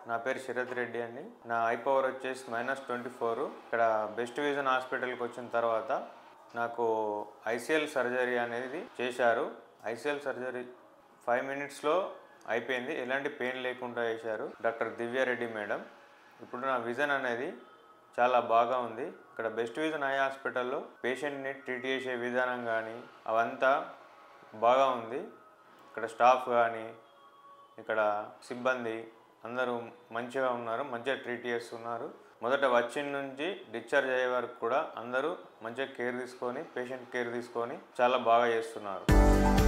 నా పేరు శరత్ రెడ్డి అండి నా ఐ పవర్ వచ్చేసి మైనస్ ట్వంటీ ఫోర్ ఇక్కడ బెస్ట్ విజన్ హాస్పిటల్కి వచ్చిన తర్వాత నాకు ఐసీఎల్ సర్జరీ అనేది చేశారు ఐసీఎల్ సర్జరీ ఫైవ్ మినిట్స్లో అయిపోయింది ఎలాంటి పెయిన్ లేకుండా చేశారు డాక్టర్ దివ్యారెడ్డి మేడం ఇప్పుడు నా విజన్ అనేది చాలా బాగా ఉంది ఇక్కడ బెస్ట్ విజన్ ఐ హాస్పిటల్లో పేషెంట్ని ట్రీట్ చేసే విధానం కానీ అవంతా బాగా ఉంది ఇక్కడ స్టాఫ్ కానీ ఇక్కడ సిబ్బంది అందరూ మంచిగా ఉన్నారు మంచిగా ట్రీట్ చేస్తున్నారు మొదట వచ్చిన నుంచి డిశ్చార్జ్ అయ్యే వరకు కూడా అందరూ మంచిగా కేర్ తీసుకొని పేషెంట్ కేర్ తీసుకొని చాలా బాగా చేస్తున్నారు